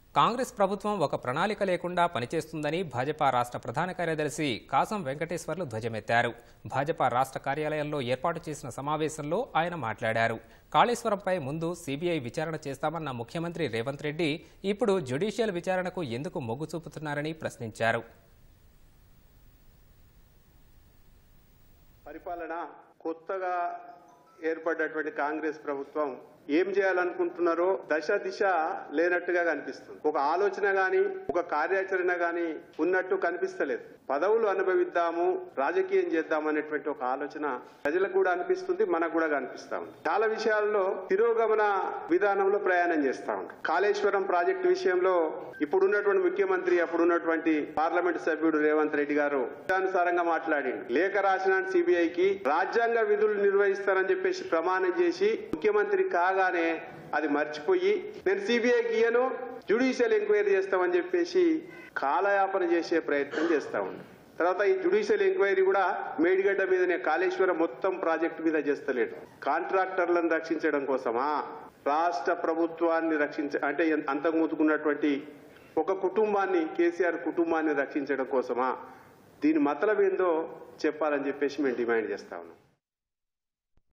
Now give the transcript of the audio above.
కాంగ్రెస్ ప్రభుత్వం ఒక ప్రణాళిక లేకుండా పనిచేస్తుందని భాజపా రాష్ట్ర ప్రధాన కార్యదర్శి కాసం వెంకటేశ్వర్లు ధ్వజమెత్తారు భాజపా రాష్ట్ర కార్యాలయంలో ఏర్పాటు చేసిన సమావేశంలో ఆయన మాట్లాడారు కాళేశ్వరంపై ముందు సీబీఐ విచారణ చేస్తామన్న ముఖ్యమంత్రి రేవంత్ రెడ్డి ఇప్పుడు జ్యుడిషియల్ విచారణకు ఎందుకు మొగ్గు చూపుతున్నారని ప్రశ్నించారు పరిపాలన కొత్తగా ఏర్పడ్డటువంటి కాంగ్రెస్ ప్రభుత్వం ఏం చేయాలనుకుంటున్నారో దశ దిశ లేనట్టుగా కనిపిస్తుంది ఒక ఆలోచన గాని ఒక కార్యాచరణ గాని ఉన్నట్టు కనిపిస్తలేదు పదవులు అనుభవిద్దాము రాజకీయం చేద్దాం అనేటువంటి ఒక ఆలోచన ప్రజలకు కూడా అనిపిస్తుంది మనకు కూడా కనిపిస్తా ఉంది చాలా విషయాల్లో తిరోగమన విధానంలో ప్రయాణం చేస్తా ఉంది కాళేశ్వరం ప్రాజెక్టు విషయంలో ఇప్పుడున్నటువంటి ముఖ్యమంత్రి అప్పుడున్నటువంటి పార్లమెంట్ సభ్యుడు రేవంత్ రెడ్డి గారు ఇష్టానుసారంగా మాట్లాడిండు లేఖ రాసిన సిబిఐకి రాజ్యాంగ విధులు నిర్వహిస్తారని చెప్పేసి ప్రమాణం చేసి ముఖ్యమంత్రి కాగానే అది మర్చిపోయి నేను సిబిఐకి ఇయ్యను జ్యుడిషియల్ ఎంక్వైరీ చేస్తామని చెప్పేసి కాలయాపన చేసే ప్రయత్నం చేస్తా ఉంది తర్వాత ఈ జ్యుడిషియల్ ఎంక్వైరీ కూడా మేడిగడ్డ మీదనే కాళేశ్వరం మొత్తం ప్రాజెక్టు మీద చేస్తలేడు కాంట్రాక్టర్లను రక్షించడం కోసమా రాష్ట్ర ప్రభుత్వాన్ని రక్షించ అంటే అంతకు ముతుకున్నటువంటి ఒక కుటుంబాన్ని కేసీఆర్ కుటుంబాన్ని రక్షించడం కోసమా దీని మతలం ఏందో చెప్పాలని చెప్పేసి మేము డిమాండ్ చేస్తా ఉన్నాం